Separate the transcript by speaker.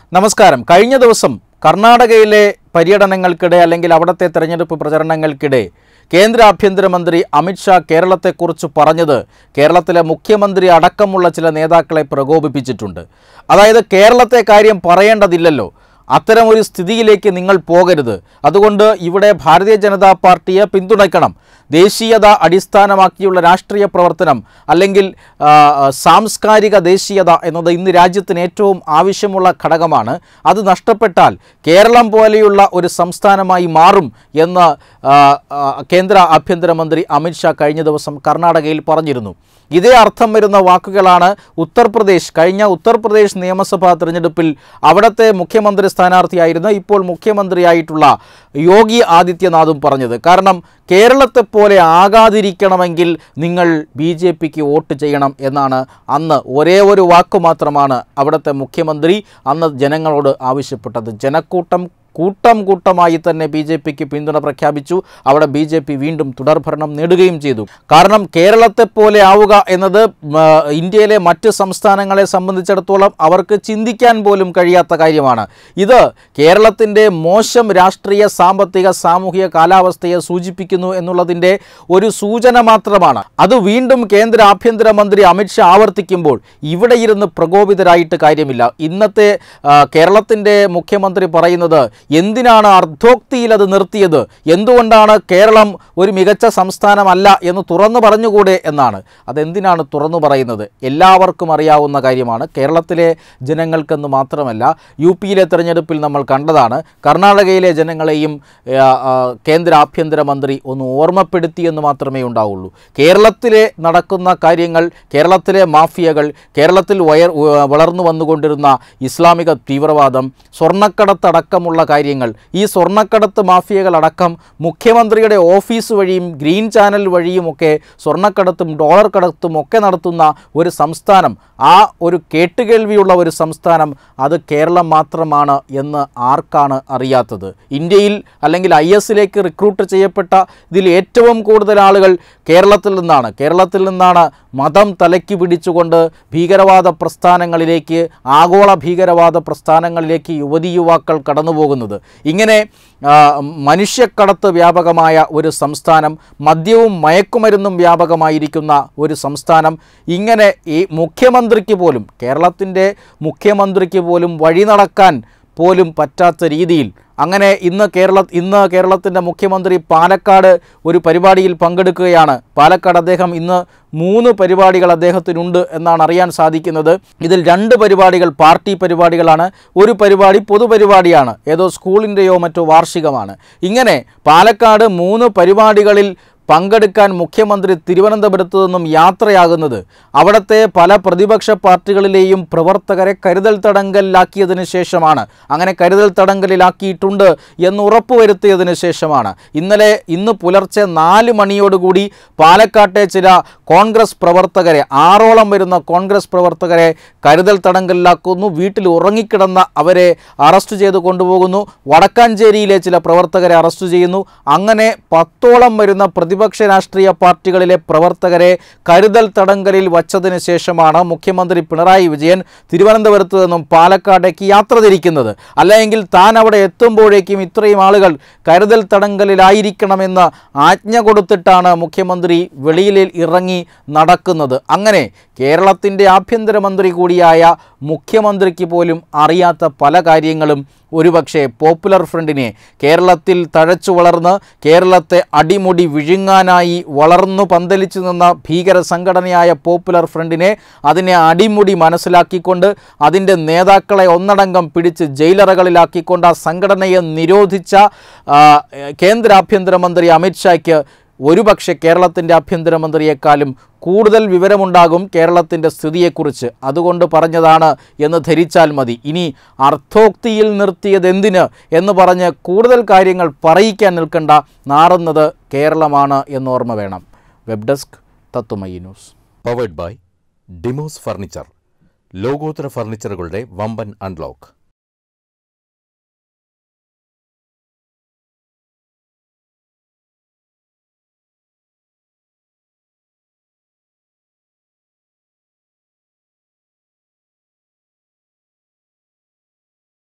Speaker 1: നമസ്കാരം കഴിഞ്ഞ ദിവസം കർണാടകയിലെ പര്യടനങ്ങൾക്കിടെ അല്ലെങ്കിൽ അവിടുത്തെ തെരഞ്ഞെടുപ്പ് പ്രചരണങ്ങൾക്കിടെ കേന്ദ്ര ആഭ്യന്തരമന്ത്രി അമിത്ഷാ കേരളത്തെക്കുറിച്ച് പറഞ്ഞത് കേരളത്തിലെ മുഖ്യമന്ത്രി അടക്കമുള്ള ചില നേതാക്കളെ പ്രകോപിപ്പിച്ചിട്ടുണ്ട് അതായത് കേരളത്തെ കാര്യം പറയേണ്ടതില്ലല്ലോ അത്തരമൊരു സ്ഥിതിയിലേക്ക് നിങ്ങൾ പോകരുത് അതുകൊണ്ട് ഇവിടെ ഭാരതീയ ജനതാ പാർട്ടിയെ പിന്തുണയ്ക്കണം ദേശീയത അടിസ്ഥാനമാക്കിയുള്ള രാഷ്ട്രീയ പ്രവർത്തനം അല്ലെങ്കിൽ ആ, സാംസ്കാരിക ദേശീയത എന്നത് ഇന്ന് രാജ്യത്തിന് ഏറ്റവും ആവശ്യമുള്ള ഘടകമാണ് അത് നഷ്ടപ്പെട്ടാൽ കേരളം പോലെയുള്ള ഒരു സംസ്ഥാനമായി മാറും എന്ന് ആ, ആ, കേന്ദ്ര ആഭ്യന്തരമന്ത്രി അമിത്ഷാ കഴിഞ്ഞ ദിവസം കർണാടകയിൽ പറഞ്ഞിരുന്നു ഇതേ അർത്ഥം വരുന്ന വാക്കുകളാണ് ഉത്തർപ്രദേശ് കഴിഞ്ഞ ഉത്തർപ്രദേശ് നിയമസഭാ തെരഞ്ഞെടുപ്പിൽ അവിടുത്തെ മുഖ്യമന്ത്രി സ്ഥാനാർത്ഥിയായിരുന്ന ഇപ്പോൾ മുഖ്യമന്ത്രിയായിട്ടുള്ള യോഗി ആദിത്യനാഥും പറഞ്ഞത് കാരണം കേരളത്തെ പോലെ ആകാതിരിക്കണമെങ്കിൽ നിങ്ങൾ ബി ജെ പിക്ക് വോട്ട് ചെയ്യണം എന്നാണ് അന്ന് ഒരേ ഒരു വാക്ക് മാത്രമാണ് അവിടുത്തെ മുഖ്യമന്ത്രി അന്ന് ജനങ്ങളോട് ആവശ്യപ്പെട്ടത് ജനക്കൂട്ടം കൂട്ടം കൂട്ടമായി തന്നെ ബി ജെ പിക്ക് പിന്തുണ പ്രഖ്യാപിച്ചു അവിടെ ബി ജെ പി വീണ്ടും തുടർഭരണം നേടുകയും ചെയ്തു കാരണം കേരളത്തെ പോലെ ആവുക എന്നത് ഉം, ആ, ഇന്ത്യയിലെ മറ്റ് സംസ്ഥാനങ്ങളെ സംബന്ധിച്ചിടത്തോളം അവർക്ക് ചിന്തിക്കാൻ പോലും കഴിയാത്ത കാര്യമാണ് ഇത് കേരളത്തിൻ്റെ മോശം രാഷ്ട്രീയ സാമ്പത്തിക സാമൂഹിക കാലാവസ്ഥയെ സൂചിപ്പിക്കുന്നു എന്നുള്ളതിൻ്റെ ഒരു സൂചന മാത്രമാണ് അത് വീണ്ടും കേന്ദ്ര ആഭ്യന്തരമന്ത്രി അമിത്ഷാ ആവർത്തിക്കുമ്പോൾ ഇവിടെ ഇരുന്ന് പ്രകോപിതരായിട്ട് കാര്യമില്ല ഇന്നത്തെ ആ, കേരളത്തിൻ്റെ മുഖ്യമന്ത്രി പറയുന്നത് എന്തിനാണ് അർദ്ധോക്തിയിൽ അത് നിർത്തിയത് എന്തുകൊണ്ടാണ് കേരളം ഒരു മികച്ച സംസ്ഥാനമല്ല എന്ന് തുറന്നു പറഞ്ഞുകൂടെ എന്നാണ് അതെന്തിനാണ് തുറന്നു പറയുന്നത് എല്ലാവർക്കും അറിയാവുന്ന കാര്യമാണ് കേരളത്തിലെ ജനങ്ങൾക്കെന്ന് മാത്രമല്ല യു പിയിലെ തെരഞ്ഞെടുപ്പിൽ നമ്മൾ കണ്ടതാണ് കർണാടകയിലെ ജനങ്ങളെയും ആ, ആ, കേന്ദ്ര ആഭ്യന്തരമന്ത്രി ഒന്ന് ഓർമ്മപ്പെടുത്തി എന്ന് മാത്രമേ ഉണ്ടാവുള്ളൂ കേരളത്തിലെ നടക്കുന്ന കാര്യങ്ങൾ കേരളത്തിലെ മാഫിയകൾ കേരളത്തിൽ വയർ ഉ- വളർന്നു വന്നുകൊണ്ടിരുന്ന ഇസ്ലാമിക തീവ്രവാദം സ്വർണ്ണക്കടത്തടക്കമുള്ള കാര്യങ്ങൾ ഈ സ്വർണ്ണക്കടത്ത് മാഫിയകളടക്കം മുഖ്യമന്ത്രിയുടെ ഓഫീസ് വഴിയും ഗ്രീൻ ചാനൽ വഴിയുമൊക്കെ സ്വർണ്ണക്കടത്തും ഡോളർ കടത്തും ഒക്കെ നടത്തുന്ന ഒരു സംസ്ഥാനം ആ ഒരു കേട്ടുകേൾവിയുള്ള ഒരു സംസ്ഥാനം അത് കേരളം മാത്രമാണ് എന്ന് ആർക്കാണ് അറിയാത്തത് ഇന്ത്യയിൽ അല്ലെങ്കിൽ ഐ എസിലേക്ക് റിക്രൂട്ട് ചെയ്യപ്പെട്ട ഇതിൽ ഏറ്റവും കൂടുതൽ ആളുകൾ കേരളത്തിൽ നിന്നാണ് കേരളത്തിൽ നിന്നാണ് മതം തലയ്ക്ക് പിടിച്ചുകൊണ്ട് ഭീകരവാദ പ്രസ്ഥാനങ്ങളിലേക്ക് ആഗോള ഭീകരവാദ പ്രസ്ഥാനങ്ങളിലേക്ക് യുവതി യുവാക്കൾ കടന്നു പോകുന്നത് ഇങ്ങനെ ആ, മനുഷ്യക്കടത്ത് വ്യാപകമായ ഒരു സംസ്ഥാനം മദ്യവും മയക്കുമരുന്നും വ്യാപകമായിരിക്കുന്ന ഒരു സംസ്ഥാനം ഇങ്ങനെ ഈ മുഖ്യമന്ത്രിക്ക് പോലും കേരളത്തിൻ്റെ മുഖ്യമന്ത്രിക്ക് പോലും വഴി നടക്കാൻ പോലും പറ്റാത്ത രീതിയിൽ അങ്ങനെ ഇന്ന് കേരള ഇന്ന് കേരളത്തിൻ്റെ മുഖ്യമന്ത്രി പാലക്കാട് ഒരു പരിപാടിയിൽ പങ്കെടുക്കുകയാണ് പാലക്കാട് അദ്ദേഹം ഇന്ന് മൂന്ന് പരിപാടികൾ അദ്ദേഹത്തിനുണ്ട് എന്നാണ് അറിയാൻ സാധിക്കുന്നത് ഇതിൽ രണ്ട് പരിപാടികൾ പാർട്ടി പരിപാടികളാണ് ഒരു പരിപാടി പൊതുപരിപാടിയാണ് ഏതോ സ്കൂളിൻ്റെയോ മറ്റോ വാർഷികമാണ് ഇങ്ങനെ പാലക്കാട് മൂന്ന് പരിപാടികളിൽ പങ്കെടുക്കാൻ മുഖ്യമന്ത്രി തിരുവനന്തപുരത്തു നിന്നും യാത്രയാകുന്നത് അവിടുത്തെ പല പ്രതിപക്ഷ പാർട്ടികളിലെയും പ്രവർത്തകരെ കരുതൽ തടങ്കലിലാക്കിയതിനു ശേഷമാണ് അങ്ങനെ കരുതൽ തടങ്കലിലാക്കിയിട്ടുണ്ട് എന്ന് ഉറപ്പുവരുത്തിയതിനു ശേഷമാണ് ഇന്നലെ ഇന്ന് പുലർച്ചെ നാല് മണിയോടുകൂടി പാലക്കാട്ടെ ചില കോൺഗ്രസ് പ്രവർത്തകരെ ആറോളം വരുന്ന കോൺഗ്രസ് പ്രവർത്തകരെ കരുതൽ തടങ്കലിലാക്കുന്നു വീട്ടിൽ ഉറങ്ങിക്കിടന്ന അവരെ അറസ്റ്റ് ചെയ്ത് കൊണ്ടുപോകുന്നു വടക്കാഞ്ചേരിയിലെ ചില പ്രവർത്തകരെ അറസ്റ്റ് ചെയ്യുന്നു അങ്ങനെ പത്തോളം വരുന്ന പ്രതിപക്ഷ രാഷ്ട്രീയ പാർട്ടികളിലെ പ്രവർത്തകരെ കരുതൽ തടങ്കലിൽ വച്ചതിന് ശേഷമാണ് മുഖ്യമന്ത്രി പിണറായി വിജയൻ തിരുവനന്തപുരത്ത് നിന്നും പാലക്കാടേക്ക് യാത്ര തിരിക്കുന്നത് അല്ലെങ്കിൽ താൻ അവിടെ എത്തുമ്പോഴേക്കും ഇത്രയും ആളുകൾ കരുതൽ തടങ്കലിലായിരിക്കണമെന്ന് ആജ്ഞ കൊടുത്തിട്ടാണ് മുഖ്യമന്ത്രി വെളിയിൽ ഇറങ്ങി നടക്കുന്നത് അങ്ങനെ കേരളത്തിൻ്റെ ആഭ്യന്തരമന്ത്രി കൂടിയായ മുഖ്യമന്ത്രിക്ക് പോലും അറിയാത്ത പല കാര്യങ്ങളും ഒരുപക്ഷെ പോപ്പുലർ ഫ്രണ്ടിനെ കേരളത്തിൽ തഴച്ചു വളർന്ന് കേരളത്തെ അടിമുടി വിഴുങ്ങാനായി വളർന്നു പന്തലിച്ചു നിന്ന ഭീകര സംഘടനയായ പോപ്പുലർ ഫ്രണ്ടിനെ അതിനെ അടിമുടി മനസ്സിലാക്കിക്കൊണ്ട് അതിൻ്റെ നേതാക്കളെ ഒന്നടങ്കം പിടിച്ച് ജയിലറകളിലാക്കിക്കൊണ്ട് ആ സംഘടനയെ നിരോധിച്ച ആ, കേന്ദ്ര ആഭ്യന്തരമന്ത്രി അമിത്ഷായ്ക്ക് ഒരുപക്ഷെ കേരളത്തിൻ്റെ ആഭ്യന്തരമന്ത്രിയെക്കാളും കൂടുതൽ വിവരമുണ്ടാകും കേരളത്തിൻ്റെ സ്ഥിതിയെക്കുറിച്ച് അതുകൊണ്ട് പറഞ്ഞതാണ് എന്ന് ധരിച്ചാൽ മതി ഇനി അർത്ഥോക്തിയിൽ നിർത്തിയത് എന്തിന് എന്ന് പറഞ്ഞ് കൂടുതൽ കാര്യങ്ങൾ പറയിക്കാൻ നിൽക്കേണ്ട നാറുന്നത് കേരളമാണ് എന്ന് ഓർമ്മ വേണം വെബ് ഡെസ്ക് തത്തുമയി news
Speaker 2: powered by Demos furniture ലോകോത്തര ഫർണിച്ചറുകളുടെ വമ്പൻ അൺലോക്ക്